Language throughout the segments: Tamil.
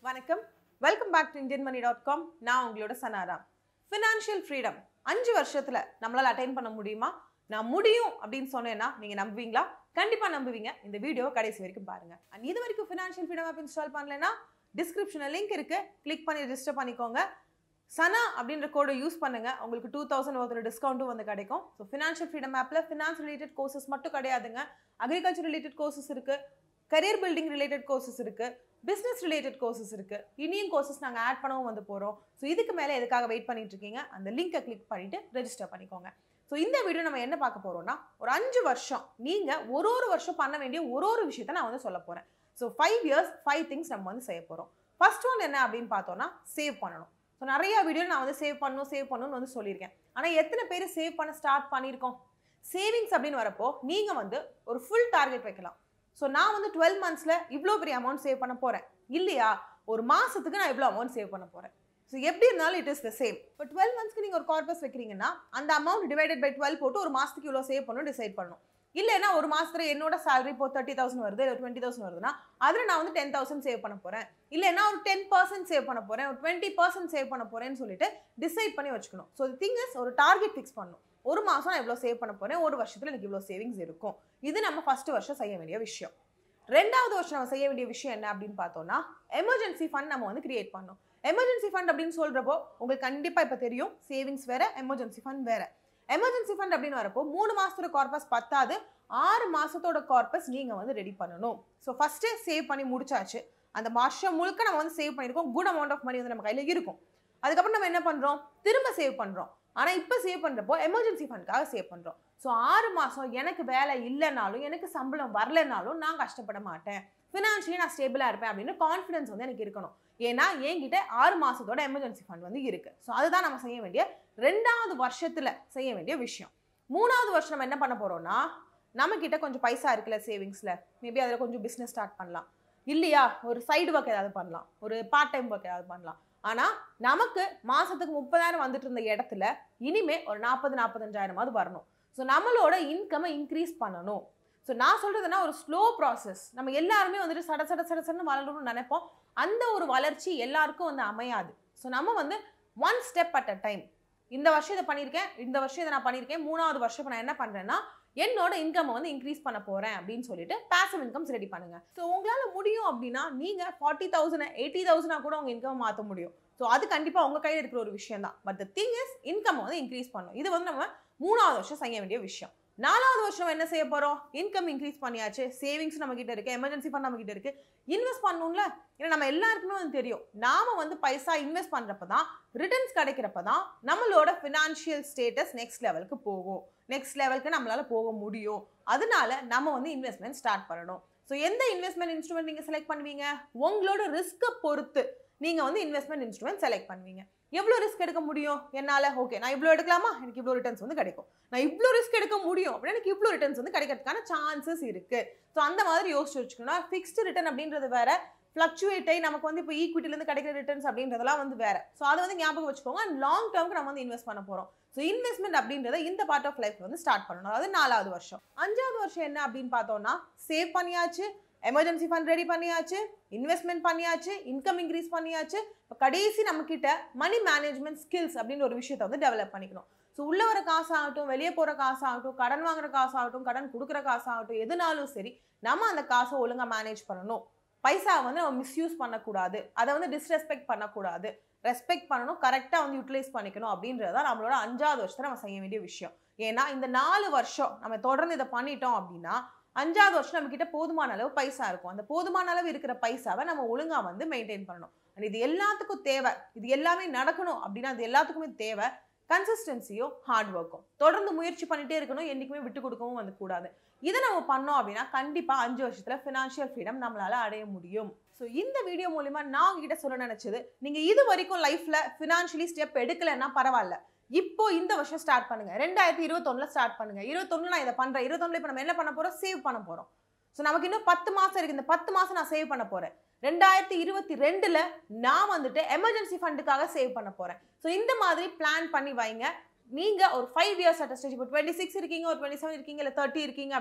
வணக்கம் welcome back to Indian money dot com நான் உங்களோட சனாராம் ஃபினான்ஷியல் ஃப்ரீடம் அஞ்சு வருஷத்துல நம்மளால அட்டைன் பண்ண முடியுமா நான் முடியும் அப்படின்னு சொன்னேன்னா நீங்க நம்புவீங்களா கண்டிப்பா நம்புவீங்க இந்த வீடியோவை கடைசி வரைக்கும் பாருங்க அண்ட் இது வரைக்கும் ஃபினான்ஷியல் ஃப்ரீடம் ஆப் இன்ஸ்டால் பண்ணலைன்னா டிஸ்கிரிப்ஷனில் லிங்க் இருக்கு கிளிக் பண்ணி ரெஜிஸ்டர் பண்ணிக்கோங்க சனா அப்படின்ற கோடை யூஸ் பண்ணுங்க உங்களுக்கு டூ தௌசண்ட் ஒருத்தர் டிஸ்கவுண்ட்டும் வந்து கிடைக்கும் ஸோ ஃபினான்ஷியல் ஃப்ரீடம் ஆப்பில் ஃபினான்ஸ் ரிலேட்டட் கோர்சஸ் மட்டும் கிடையாதுங்க அக்ரிகல்ச்சர் ரிலேட்டட் கோர்சஸ் இருக்கு கரியர் பில்டிங் ரிலேட்டட் கோர்சஸ் இருக்கு பிஸ்னஸ் ரிலேட்டட் கோர்சஸ் இருக்கு இனியும் கோர்சஸ் நாங்கள் ஆட் பண்ணவும் வந்து போகிறோம் ஸோ இதுக்கு மேலே எதுக்காக வெயிட் பண்ணிட்டு இருக்கீங்க அந்த லிங்கை கிளிக் பண்ணிட்டு ரெஜிஸ்டர் பண்ணிக்கோங்க ஸோ இந்த வீடியோ நம்ம என்ன பார்க்க போறோம்னா ஒரு அஞ்சு வருஷம் நீங்க ஒரு ஒரு வருஷம் பண்ண வேண்டிய ஒரு ஒரு விஷயத்த நான் வந்து சொல்ல போறேன் so five years five things நம்ம வந்து செய்ய போறோம் ஃபர்ஸ்ட் ஒன் என்ன அப்படின்னு பார்த்தோம்னா சேவ் பண்ணணும் ஸோ நிறைய வீடியோ நான் வந்து சேவ் பண்ணணும் சேவ் பண்ணணும்னு வந்து சொல்லியிருக்கேன் ஆனால் எத்தனை பேர் சேவ் பண்ண ஸ்டார்ட் பண்ணியிருக்கோம் சேவிங்ஸ் அப்படின்னு வரப்போ நீங்கள் வந்து ஒரு ஃபுல் டார்கெட் வைக்கலாம் ஸோ நான் வந்து டுவெல் மந்த்ஸில் இவ்வளோ பெரிய அமௌண்ட் சேவ் பண்ண போகிறேன் இல்லையா ஒரு மாதத்துக்கு நான் இவ்வளோ அமௌண்ட் சேவ் பண்ண போகிறேன் ஸோ எப்படி இருந்தாலும் இட் இஸ் த சேம் இப்போ டுவெல் மந்த்ஸ்க்கு நீங்கள் ஒரு கார்பஸ் வைக்கிறீங்கன்னா அந்த அமௌண்ட் டிவைடட் பை டுவெல் போட்டு ஒரு மாதத்துக்கு இவ்வளோ சேவ் பண்ணணும் டிசைட் பண்ணணும் இல்லைன்னா ஒரு மாசத்துல என்னோட salary இப்போ தேர்ட்டி தௌசண்ட் வருது இல்லை டுவெண்ட்டி தௌசண்ட் வருதுன்னா அதில் நான் வந்து டென் தௌசண்ட் சேவ் பண்ண போகிறேன் இல்லைன்னா ஒரு டென் பர்சன்ட் சேவ் பண்ண போகிறேன் ஒரு டுவெண்ட்டி பர்சன்ட் சேவ் பண்ண போகிறேன்னு சொல்லிட்டு டிசைட் பண்ணி வச்சுக்கணும் ஸோ திங் இஸ் ஒரு டார்கெட் ஃபிக்ஸ் பண்ணணும் ஒரு மாதம் நான் இவ்வளோ சேவ் பண்ண போகிறேன் ஒரு வருஷத்தில் எனக்கு இவ்வளோ சேவிங்ஸ் இருக்கும் இது நம்ம ஃபர்ஸ்ட் வருஷம் செய்ய வேண்டிய விஷயம் ரெண்டாவது வருஷம் நம்ம செய்ய வேண்டிய விஷயம் என்ன அப்படின்னு பார்த்தோம்னா எமர்ஜென்சி ஃபண்ட் நம்ம வந்து கிரியேட் பண்ணணும் எமர்ஜென்சி ஃபண்ட் அப்படின்னு சொல்றப்போ உங்களுக்கு கண்டிப்பாக இப்போ தெரியும் சேவிங்ஸ் வேற எமர்ஜென்சி ஃபண்ட் வேற எமர்ஜென்சி ஃபண்ட் அப்படின்னு வரப்போ மூணு மாசத்தோட கார்பஸ் பத்தாது ஆறு மாசத்தோட கார்பஸ் நீங்க வந்து ரெடி பண்ணணும் ஸோ ஃபர்ஸ்டே சேவ் பண்ணி முடிச்சாச்சு அந்த வருஷம் முழுக்க நம்ம வந்து சேவ் பண்ணியிருக்கோம் குட் அமௌண்ட் ஆஃப் மணி வந்து நம்ம கையில இருக்கும் அதுக்கப்புறம் நம்ம என்ன பண்றோம் திரும்ப சேவ் பண்றோம் ஆனா இப்போ சேவ் பண்றப்போ எமர்ஜென்சி ஃபண்ட்காக சேவ் பண்றோம் ஸோ ஆறு மாசம் எனக்கு வேலை இல்லைனாலும் எனக்கு சம்பளம் வரலைனாலும் நான் கஷ்டப்பட மாட்டேன் ஃபினான்ஷியலி நான் ஸ்டேபிளாக இருப்பேன் அப்படின்னு கான்ஃபிடன்ஸ் வந்து எனக்கு இருக்கணும் ஏன்னா என்கிட்ட ஆறு மாசத்தோட எமர்ஜென்சி ஃபண்ட் வந்து இருக்கு ஸோ அதுதான் நம்ம செய்ய வேண்டிய ரெண்டாவது வருஷத்துல செய்ய வேண்டிய விஷயம் மூணாவது வருஷம் நம்ம என்ன பண்ண போறோம்னா நம்ம கிட்ட கொஞ்சம் பைசா இருக்குல்ல சேவிங்ஸ்ல மேபி அதில் கொஞ்சம் பிஸ்னஸ் ஸ்டார்ட் பண்ணலாம் இல்லையா ஒரு சைடு ஒர்க் ஏதாவது பண்ணலாம் ஒரு பார்ட் டைம் ஒர்க் ஏதாவது பண்ணலாம் ஆனா நமக்கு மாசத்துக்கு முப்பதாயிரம் வந்துட்டு இருந்த இடத்துல இனிமே ஒரு நாற்பது நாற்பத்தஞ்சாயிரமாவது வரணும் ஸோ நம்மளோட இன்கமை இன்க்ரீஸ் பண்ணணும் ஸோ நான் சொல்றதுன்னா ஒரு ஸ்லோ ப்ராசஸ் நம்ம எல்லாருமே வந்துட்டு சட சட சட சடன்னு வளரணும்னு நினைப்போம் அந்த ஒரு வளர்ச்சி எல்லாருக்கும் வந்து அமையாது ஸோ நம்ம வந்து one step at a time இந்த வருஷம் இதை பண்ணியிருக்கேன் இந்த வருஷம் இதை நான் பண்ணியிருக்கேன் மூணாவது வருஷம் இப்ப நான் என்ன பண்ணுறேன்னா என்னோட இன்கம் வந்து இன்க்ரீஸ் பண்ண போறேன் அப்படின்னு சொல்லிட்டு பேசிவ் இன்கம்ஸ் ரெடி பண்ணுங்க ஸோ உங்களால முடியும் அப்படின்னா நீங்க ஃபார்ட்டி தௌசண்ட் எயிட்டி தௌசண்டா கூட உங்க இன்கம் மாற்ற முடியும் ஸோ அது கண்டிப்பா உங்க கையில் இருக்கிற ஒரு விஷயம் தான் but the thing is income வந்து இன்க்ரீஸ் பண்ணும் இது வந்து நம்ம மூணாவது வருஷம் செய்ய வேண்டிய விஷயம் நாலாவது வருஷம் என்ன செய்ய போறோம் இன்கம் இன்க்ரீஸ் பண்ணியாச்சு சேவிங்ஸ் நம்ம கிட்ட இருக்கு எமர்ஜென்சி ஃபண்ட் நம்ம கிட்ட இருக்கு இன்வெஸ்ட் பண்ணணும்ல ஏன்னா நம்ம எல்லாருக்குமே வந்து தெரியும் நாம வந்து பைசா இன்வெஸ்ட் பண்றப்ப தான் ரிட்டர்ன்ஸ் கிடைக்கிறப்ப தான் நம்மளோட ஃபினான்ஷியல் ஸ்டேட்டஸ் நெக்ஸ்ட் லெவலுக்கு போகும் நெக்ஸ்ட் லெவலுக்கு நம்மளால போக முடியும் அதனால நம்ம வந்து இன்வெஸ்ட்மெண்ட் ஸ்டார்ட் பண்ணணும் ஸோ எந்த இன்வெஸ்ட்மெண்ட் இன்ஸ்ட்ருமெண்ட் நீங்க செலக்ட் பண்ணுவீங்க உங்களோட ரிஸ்க்கை பொறுத்து நீங்க வந்து இன்வெஸ்ட்மெண்ட் இன்ஸ்ட்ருமெண்ட் செலக்ட் பண்ணுவீங்க எவ்வளோ ரிஸ்க் எடுக்க முடியும் என்னால் ஓகே நான் இவ்வளோ எடுக்கலாமா எனக்கு இவ்வளோ ரிட்டர்ன்ஸ் வந்து கிடைக்கும் நான் இவ்வளோ ரிஸ்க் எடுக்க முடியும் அப்படின்னா எனக்கு இவ்வளோ ரிட்டர்ன்ஸ் வந்து கிடைக்கிறதுக்கான சான்சஸ் இருக்கு ஸோ அந்த மாதிரி யோசிச்சு வச்சுக்கணும் ஃபிக்ஸ்டு ரிட்டர்ன் அப்படின்றது வேற ஃப்ளக்சுவேட் ஆகி நமக்கு வந்து இப்போ ஈக்விட்டிலேருந்து கிடைக்கிற ரிட்டர்ன்ஸ் அப்படின்றதெல்லாம் வந்து வேற ஸோ அதை வந்து ஞாபகம் வச்சுக்கோங்க அண்ட் லாங் டேர்ம்க்கு நம்ம வந்து இன்வெஸ்ட் பண்ண போகிறோம் ஸோ இன்வெஸ்ட்மெண்ட் அப்படின்றத இந்த பார்ட் ஆஃப் லைஃப் வந்து ஸ்டார்ட் பண்ணணும் அதாவது நாலாவது வருஷம் அஞ்சாவது வருஷம் என்ன அப்படின்னு பார்த்தோம்னா சேவ் பண்ணியாச்சு எமர்ஜென்சி ஃபண்ட் ரெடி பண்ணியாச்சு இன்வெஸ்ட்மெண்ட் பண்ணியாச்சு இன்கம் இன்க்ரீஸ் பண்ணியாச்சு இப்போ கடைசி நம்ம கிட்ட மணி மேனேஜ்மெண்ட் ஸ்கில்ஸ் அப்படின்னு ஒரு விஷயத்தை வந்து டெவலப் பண்ணிக்கணும் ஸோ உள்ள வர காசாகட்டும் வெளியே போகிற காசாகட்டும் கடன் வாங்குற காசாகட்டும் கடன் கொடுக்குற காசாகட்டும் எதுனாலும் சரி நம்ம அந்த காசை ஒழுங்காக மேனேஜ் பண்ணணும் பைசா வந்து நம்ம மிஸ்யூஸ் பண்ணக்கூடாது அதை வந்து டிஸ்ரெஸ்பெக்ட் பண்ணக்கூடாது ரெஸ்பெக்ட் பண்ணணும் கரெக்டாக வந்து யூட்டிலைஸ் பண்ணிக்கணும் அப்படின்றது தான் நம்மளோட அஞ்சாவது வருஷத்தை நம்ம செய்ய வேண்டிய விஷயம் ஏன்னா இந்த நாலு வருஷம் நம்ம தொடர்ந்து இதை பண்ணிட்டோம் அப்படின்னா அஞ்சாவது வருஷம் நம்ம கிட்ட போதுமான அளவு பைசா இருக்கும் அந்த போதுமான அளவு இருக்கிற பைசாவை நம்ம ஒழுங்கா வந்து மெயின்டைன் பண்ணணும் And இது எல்லாத்துக்கும் தேவை இது எல்லாமே நடக்கணும் அப்படின்னா அது எல்லாத்துக்குமே தேவை கன்சிஸ்டன்சியும் ஹார்ட் ஒர்க்கும் தொடர்ந்து முயற்சி பண்ணிட்டே இருக்கணும் என்றைக்குமே விட்டு கொடுக்கவும் வந்து கூடாது இதை நம்ம பண்ணோம் அப்படின்னா கண்டிப்பா அஞ்சு வருஷத்துல ஃபினான்ஷியல் ஃப்ரீடம் நம்மளால அடைய முடியும் ஸோ இந்த வீடியோ மூலியமா நான் உங்ககிட்ட சொல்ல நினைச்சது நீங்க இது வரைக்கும் லைஃப்ல ஃபினான்ஷியலி ஸ்டெப் எடுக்கலைன்னா பரவாயில்ல இப்போ இந்த வருஷம் ஸ்டார்ட் பண்ணுங்க ரெண்டாயிரத்தி இருபத்தொன்னுல ஸ்டார்ட் பண்ணுங்க இருபத்தொன்னு நான் இதை பண்றேன் இருபத்தொன்னுல இப்போ நம்ம என்ன பண்ண போறோம் சேவ் பண்ண போறோம் ஸோ நமக்கு இன்னும் பத்து மாசம் இருக்கு இந்த பத்து மாசம் நான் சேவ் பண்ண போறேன் ரெண்டாயிரத்தி இருபத்தி ரெண்டுல நான் வந்துட்டு எமர்ஜென்சி ஃபண்டுக்காக சேவ் பண்ண போறேன் ஸோ இந்த மாதிரி பிளான் பண்ணி வைங்க நீங்க ஒரு ஃபைவ் இயர்ஸ் அட் ஸ்டேஜ் இப்போ டுவெண்ட்டி சிக்ஸ் இருக்கீங்க ஒரு டுவெண்ட்டி செவன் இருக்கீங்க இல்லை தேர்ட்டி இருக்கீங்க அப்படின்னா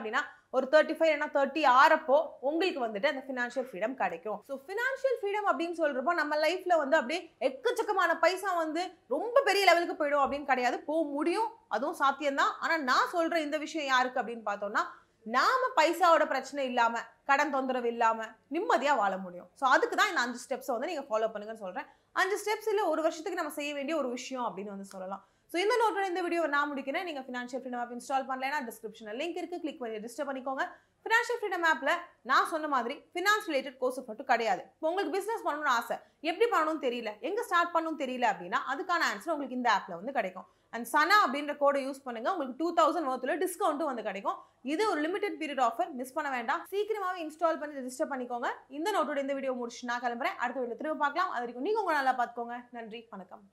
ஒரு தேர்ட்டி ஃபைவ் ஏன்னா தேர்ட்டி ஆறப்போ உங்களுக்கு வந்துட்டு அந்த ஃபினான்ஷியல் ஃப்ரீடம் கிடைக்கும் ஸோ ஃபினான்ஷியல் ஃப்ரீடம் அப்படின்னு சொல்றப்போ நம்ம லைஃப்ல வந்து அப்படியே எக்கச்சக்கமான பைசா வந்து ரொம்ப பெரிய லெவலுக்கு போயிடும் அப்படின்னு கிடையாது போக முடியும் அதுவும் சாத்தியம்தான் ஆனா நான் சொல்ற இந்த விஷயம் யாருக்கு அப்படின்னு பார்த்தோம்னா நாம பைசாவோட பிரச்சனை இல்லாம கடன் தொந்தரவு இல்லாம நிம்மதியா வாழ முடியும் ஸோ அதுக்கு தான் இந்த அஞ்சு ஸ்டெப்ஸை வந்து நீங்க ஃபாலோ பண்ணுங்கன்னு சொல்றேன் அஞ்சு ஸ்டெப்ஸ் இல்ல ஒரு வருஷத்துக்கு நம்ம செய்ய வேண்டிய ஒரு விஷயம் அப்படின்னு வந்து சொல்லலாம் ஸோ இந்த நோட்டோட இந்த வீடியோ நான் முடிக்கிறேன் நீங்க ஃபினான்ஷியல் ஃப்ரீடம் ஆப் இன்ஸ்டால் பண்ணலைன்னா டிஸ்கிரிப்ஷனில் லிங்க் இருக்கு கிளிக் பண்ணி ரெஜிஸ்டர் பண்ணிக்கோங்க ஃபினான்ஷியல் ஃப்ரீடம் ஆப்ல நான் சொன்ன மாதிரி ஃபினான்ஸ் ரிலேட்டட் கோர்ஸ் மட்டும் கிடையாது இப்போ உங்களுக்கு பிசினஸ் பண்ணணும்னு ஆசை எப்படி பண்ணணும்னு தெரியல எங்க ஸ்டார்ட் பண்ணணும்னு தெரியல அப்படின்னா அதுக்கான ஆன்சர் உங்களுக்கு இந்த ஆப்ல வந்து கிடைக்கும் அண்ட் சனா அப்படின்ற கோடை யூஸ் பண்ணுங்க உங்களுக்கு டூ தௌசண்ட் ஒர்த்தில் டிஸ்கவுண்ட்டும் வந்து கிடைக்கும் இது ஒரு லிமிடெட் பீரியட் ஆஃபர் மிஸ் பண்ண வேண்டாம் சீக்கிரமாவே இன்ஸ்டால் பண்ணி ரெஜிஸ்டர் பண்ணிக்கோங்க இந்த நோட்டோட இந்த வீடியோ முடிச்சு நான் கிளம்புறேன் அடுத்த வீடியோ திரும்ப பார்க்கலாம் அது வரைக்கும் நீங்க உங்க நல்லா பார்த்துக்கோங்க நன்றி வணக்கம்